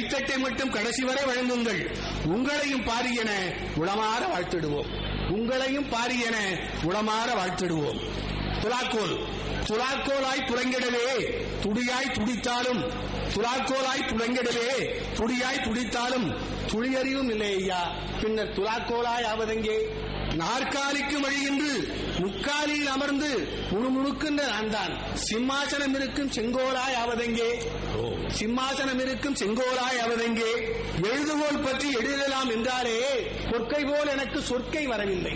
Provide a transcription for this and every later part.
கைத்தட்டை மட்டும் கடைசி வரை வழங்குங்கள் உங்களையும் பாரி என உளமாற வாழ்த்திடுவோம் உங்களையும் பாரி என உளமாற வாழ்த்திடுவோம் துலாக்கோல் துலாக்கோலாய் புறங்கிடவே துடியாய் துடித்தாலும் துலாக்கோலாய் புறங்கிடவே துடியாய் துடித்தாலும் துளியறிவும் இல்லை ஐயா பின்னர் துலாக்கோலாய் ஆவதெங்கே நாற்காலிக்கு வழியின்று முக்காலியில் அமர்ந்து முணுமுணுக்கின்ற நான் தான் சிம்மாசனம் இருக்கும் செங்கோலாய் ஆவதெங்கே சிம்மாசனம் இருக்கும் செங்கோலாய் ஆவதெங்கே எழுதுகோல் பற்றி எழுதலாம் என்றாரே பொற்கை போல் எனக்கு சொற்கை வரவில்லை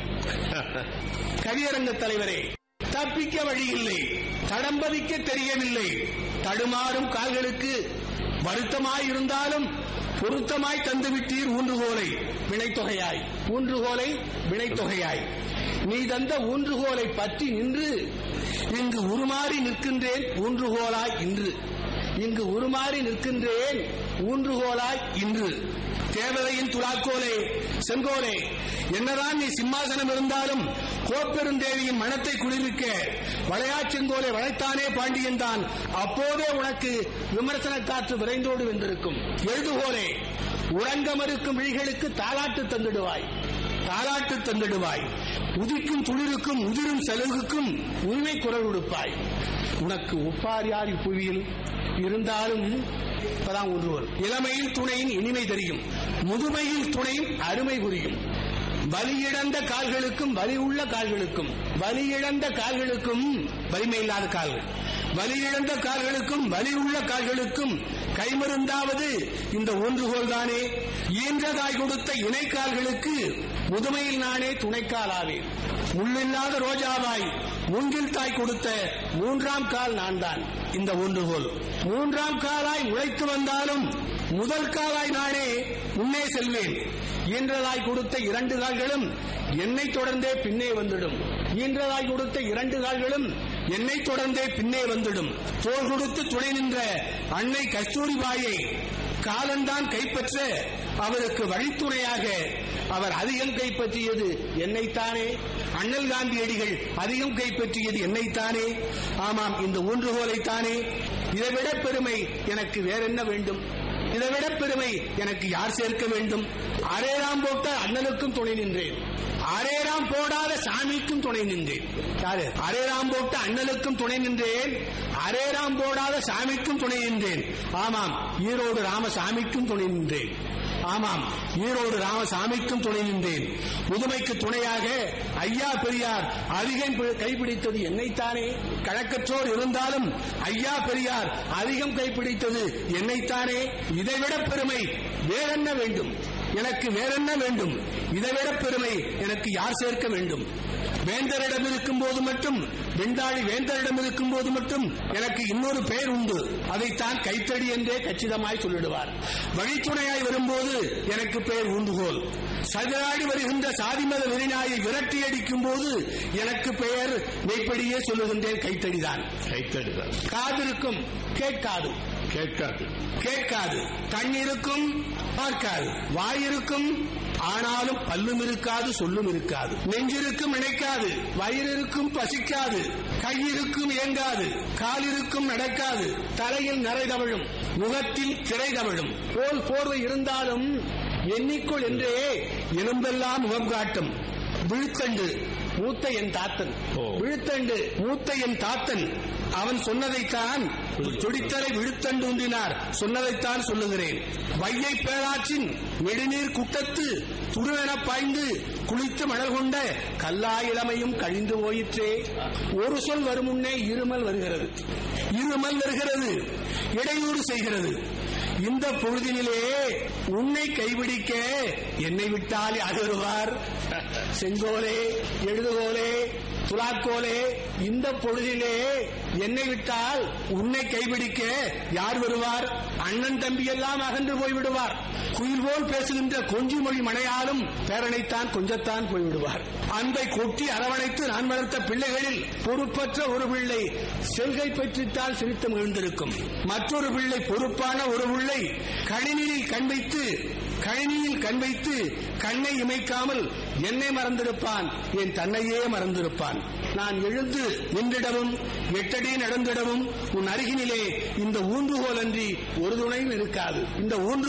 கவியரங்க தலைவரே தப்பிக்க வழி இல்லை தடம்பதிக்க தெரியவில்லை தடுமாறும் கால்களுக்கு வருத்தமாய் இருந்தாலும் பொருத்தமாய் தந்துவிட்டீர் ஊன்றுகோலை வினைத்தொகையாய் ஊன்றுகோலை வினைத்தொகையாய் நீ தந்த ஊன்றுகோலை பற்றி நின்று இங்கு உருமாறி நிற்கின்றேன் ஊன்றுகோலாய் இன்று இங்கு உருமாறி நிற்கின்றேன் ஊன்றுகோலாய் இன்று தேவதையின் துலாக்கோலே செங்கோலே என்னதான் நீ சிம்மாசனம் இருந்தாலும் கோப்பெருந்தேவியின் மனத்தை குளிர்விக்க வளையாச் செங்கோலை வளைத்தானே பாண்டியன் தான் அப்போதே உனக்கு விமர்சன காற்று விரைந்தோடு வென்றிருக்கும் எழுதுகோலே உறங்க மறுக்கும் விழிகளுக்கு தாலாட்டு தந்திடுவாய் தாலாட்டு தந்திடுவாய் உதிக்கும் துளிருக்கும் உதிரும் செலவுக்கும் உரிமை குரல் கொடுப்பாய் உனக்கு ஒப்பார் யார் இப்புவியில் இருந்தாலும் இப்பதான் ஒன்றுவர் இளமையில் துணையின் இனிமை தெரியும் முதுமையில் துணையும் அருமை புரியும் வலியிழந்த கால்களுக்கும் வலி உள்ள கால்களுக்கும் வலியிழந்த கால்களுக்கும் வலிமை இல்லாத கால்கள் வலியிழந்த கால்களுக்கும் வலி உள்ள கால்களுக்கும் கைமருந்தாவது இந்த ஒன்றுகோல் தானே ஈன்றதாய் கொடுத்த இணை கால்களுக்கு முதுமையில் நானே துணைக்காலாவேன் முள்ளில்லாத ரோஜாவாய் மூங்கில் தாய் கொடுத்த மூன்றாம் கால் நான் தான் இந்த ஒன்றுகோல் மூன்றாம் காலாய் உழைத்து வந்தாலும் முதல் காலாய் நானே முன்னே செல்வேன் ஈன்றதாய் கொடுத்த இரண்டு கால்களும் என்னை தொடர்ந்தே பின்னே வந்துடும் ஈன்றதாய் கொடுத்த இரண்டு கால்களும் என்னை தொடர்ந்தே பின்னே வந்துடும் தோல் கொடுத்து துணை நின்ற அன்னை கஸ்தூரிபாயை காலந்தான் கைப்பற்ற அவருக்கு வழித்துணையாக அவர் அதிகம் கைப்பற்றியது என்னைத்தானே அண்ணல் காந்தியடிகள் அதிகம் கைப்பற்றியது என்னைத்தானே ஆமாம் இந்த ஊன்றுகோலைத்தானே இதைவிட பெருமை எனக்கு வேறென்ன வேண்டும் இதைவிட பெருமை எனக்கு யார் சேர்க்க வேண்டும் அரேராம் போட்ட அண்ணனுக்கும் துணை நின்றேன் அரேராம் போடாத சாமிக்கும் துணை நின்றேன் யாரு அரேராம் போட்ட அண்ணனுக்கும் துணை நின்றேன் அரேராம் போடாத சாமிக்கும் துணை நின்றேன் ஆமாம் ஈரோடு ராமசாமிக்கும் துணை நின்றேன் ஆமாம் ஈரோடு ராமசாமிக்கும் துணை நின்றேன் முதுமைக்கு துணையாக ஐயா பெரியார் அதிகம் பி- கைப்பிடித்தது என்னைத்தானே கணக்கற்றோர் இருந்தாலும் ஐயா பெரியார் அதிகம் கைப்பிடித்தது என்னைத்தானே இதைவிட பெருமை வேறென்ன வேண்டும் எனக்கு வேறென்ன வேண்டும் இதைவிட பெருமை எனக்கு யார் சேர்க்க வேண்டும் வேந்தரிடம் இருக்கும் போது மட்டும் வெண்டாளி வேந்தரிடம் இருக்கும் போது மட்டும் எனக்கு இன்னொரு பெயர் உண்டு அதைத்தான் கைத்தடி என்றே கச்சிதமாய் சொல்லிடுவார் வழித்துணையாய் வரும்போது எனக்கு பெயர் ஊன்றுகோல் சதிராடி வருகின்ற சாதிமத வெறிநாயை விரட்டி அடிக்கும் போது எனக்கு பெயர் மெய்ப்படியே சொல்லுகின்றேன் கைத்தடிதான் கைத்தடிதான் காதிருக்கும் கேட்காது கேட்காது கேட்காது கண் இருக்கும் பார்க்காது வாயிருக்கும் ஆனாலும் பல்லும் இருக்காது சொல்லும் இருக்காது நெஞ்சிருக்கும் நினைக்காது வயிறு இருக்கும் பசிக்காது கையிருக்கும் இயங்காது காலிருக்கும் நடக்காது தலையில் நரை தவழும் முகத்தில் திரை தவழும் போல் போர்வை இருந்தாலும் எண்ணிக்கொள் என்றே எலும்பெல்லாம் முகம் காட்டும் விழுத்தண்டு மூத்த என் தாத்தன் ஓ. விழுத்தண்டு மூத்த என் தாத்தன் அவன் சொன்னதைத்தான் துடித்தலை விழுத்தண்டு உண்டினார் சொன்னதைத்தான் சொல்லுகிறேன் வையை பேராற்றின் நெடுநீர் குட்டத்து துடுவென பாய்ந்து குளித்து மணல் கொண்ட கல்லா இளமையும் கழிந்து போயிற்றே ஒரு சொல் வரும் முன்னே இருமல் வருகிறது இருமல் வருகிறது இடையூறு செய்கிறது இந்த பொழுதினிலே உன்னை கைபிடிக்க என்னை விட்டால் யார் வருவார் செங்கோலே எழுதுகோலே துலாக்கோலே இந்த பொழுதிலே என்னை விட்டால் உன்னை கைபிடிக்க யார் வருவார் அண்ணன் தம்பி எல்லாம் அகன்று போய்விடுவார் குயில் போல் பேசுகின்ற கொஞ்சி மொழி மனையாலும் பேரனைத்தான் கொஞ்சத்தான் போய்விடுவார் அன்பை கொட்டி அரவணைத்து நான் வளர்த்த பிள்ளைகளில் பொறுப்பற்ற ஒரு பிள்ளை செல்கை பெற்றித்தால் சிரித்து மகிழ்ந்திருக்கும் மற்றொரு பிள்ளை பொறுப்பான ஒரு பிள்ளை கணினியில் கண் வைத்து கணினியில் கண் வைத்து கண்ணை இமைக்காமல் என்னை மறந்திருப்பான் என் தன்னையே மறந்திருப்பான் நான் எழுந்து நின்றிடவும் எட்டடி நடந்திடவும் உன் அருகினிலே இந்த ஊன்றுகோல் அன்றி ஒரு துணையும் இருக்காது இந்த ஊன்று